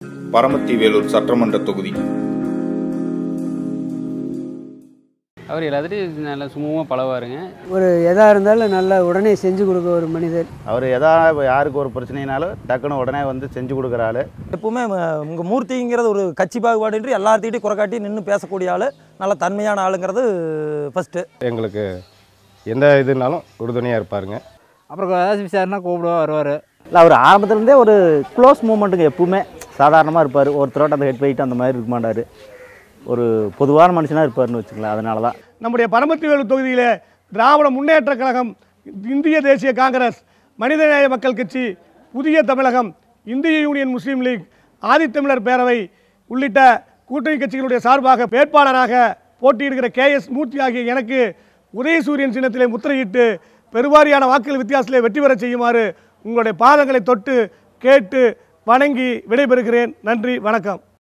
பரமத்தி வேலூர் சட்டமன்ற தொகுதி அவர் எல்லாத்துட்டையும் நல்லா சுமூகமாக பழகுவாருங்க ஒரு எதாக இருந்தாலும் நல்லா உடனே செஞ்சு கொடுக்க ஒரு மனிதர் அவர் எதா யாருக்கு ஒரு பிரச்சனைனாலும் டக்குன்னு உடனே வந்து செஞ்சு கொடுக்குற ஆள் எப்பவுமே உங்கள் மூர்த்திங்கிறது ஒரு கட்சி பாகுபாடின்றி எல்லார்த்திட்டையும் குறை காட்டி நின்று பேசக்கூடிய ஆள் நல்ல தன்மையான ஆளுங்கிறது ஃபஸ்ட்டு எங்களுக்கு எந்த இதுனாலும் உறுதுணையாக இருப்பாருங்க அப்புறம் ஏதாச்சும் விசாரணா கூப்பிடுவா வருவார் இல்லை அவர் ஆரம்பத்துலேருந்தே ஒரு க்ளோஸ் மூமெண்ட்டுங்க எப்பவுமே சாதாரணமாக இருப்பார் ஒருத்தரோட அந்த ஹெட் வெயிட் அந்த மாதிரி இருக்க மாட்டார் ஒரு பொதுவான மனுஷனாக இருப்பார்னு வச்சுக்கலாம் அதனால தான் நம்முடைய பரமத்தி வேலூர் தொகுதியிலே திராவிட முன்னேற்ற கழகம் இந்திய தேசிய காங்கிரஸ் மனிதநேய மக்கள் கட்சி புதிய தமிழகம் இந்திய யூனியன் முஸ்லீம் லீக் ஆதித்தமிழர் பேரவை உள்ளிட்ட கூட்டணி கட்சிகளுடைய சார்பாக வேட்பாளராக போட்டியிடுகிற கே எஸ் மூர்த்தி ஆகிய எனக்கு உதயசூரியன் சின்னத்திலே முத்திரையிட்டு பெருவாரியான வாக்குகள் வித்தியாசத்திலே வெற்றி பெறச் செய்யுமாறு உங்களுடைய பாதங்களை தொட்டு கேட்டு வணங்கி விடைபெறுகிறேன் நன்றி வணக்கம்